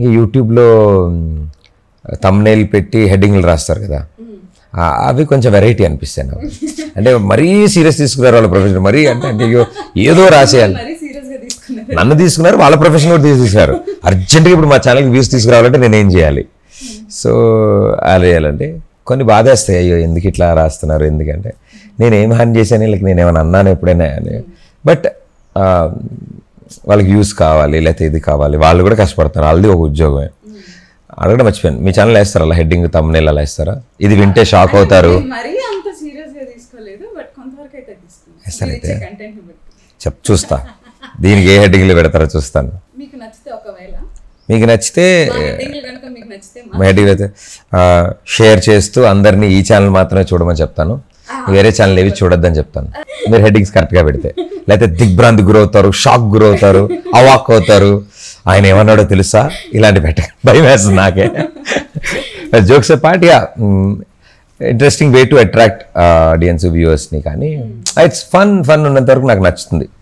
ఈ యూట్యూబ్లో తమ్నేల్ పెట్టి హెడ్డింగ్లు రాస్తారు కదా ఆ, అవి కొంచెం వెరైటీ అనిపిస్తాయి నాకు అంటే మరీ సీరియస్ తీసుకున్నారు వాళ్ళ ప్రొఫెషన్ మరీ అంటే అంటే అయ్యో ఏదో రాసేయాలి మరీ సీరియస్ గా తీసుకున్నారు నన్ను తీసుకున్నారు వాళ్ళ ప్రొఫెషన్ కూడా తీసుకున్నారు అర్జెంట్గా ఇప్పుడు మా ఛానల్కి వ్యూస్ తీసుకురావాలంటే నేను ఏం చేయాలి సో అలా చేయాలంటే కొన్ని బాధేస్తాయి అయ్యో ఎందుకు ఇట్లా రాస్తున్నారు ఎందుకంటే నేను ఏం హాని చేశాను వీళ్ళకి నేను ఏమైనా అన్నాను ఎప్పుడైనా అని బట్ వాళ్ళకి వ్యూస్ కావాలి లేకపోతే ఇది కావాలి వాళ్ళు కూడా కష్టపడతారు వాళ్ళది ఒక ఉద్యోగమే అడగడం మర్చిపోయాను మీ ఛానల్ వేస్తారా అలా హెడ్డింగ్ తమ్నేల్ అలా వేస్తారా ఇది వింటే షాక్ అవుతారు మరీ అంత సీరియస్ గా తీసుకోలేదు బట్ కొంతవరకు అయితే తీసుకున్నాను సరే కంటెంట్ బట్టి చెప్ చూస్తా దీనికి ఏ హెడ్డింగ్లు పెడతారో చూస్తాను మీకు నచ్చితే ఒకవేళ మీకు నచ్చితే మా హెడ్డింగ్లు కనుక మీకు నచ్చితే మా మా హెడ్డింగ్ అయితే షేర్ చేస్తూ అందరినీ ఈ ఛానల్ మాత్రమే చూడమని చెప్తాను వేరే ఛానల్ ఏవి చూడొద్దని చెప్తాను మీరు హెడ్డింగ్స్ కరెక్ట్గా పెడితే లేకపోతే దిగ్భ్రాంతి గురవుతారు షాక్ గురవుతారు అవాక్ అవుతారు ఆయన ఏమన్నాడో తెలుసా ఇలాంటి పెట్ట భయం వేస్తుంది నాకే jokes part yeah interesting way to attract audience వ్యూవర్స్ని కానీ ఇట్స్ ఫన్ ఫన్ ఉన్నంత వరకు నాకు నచ్చుతుంది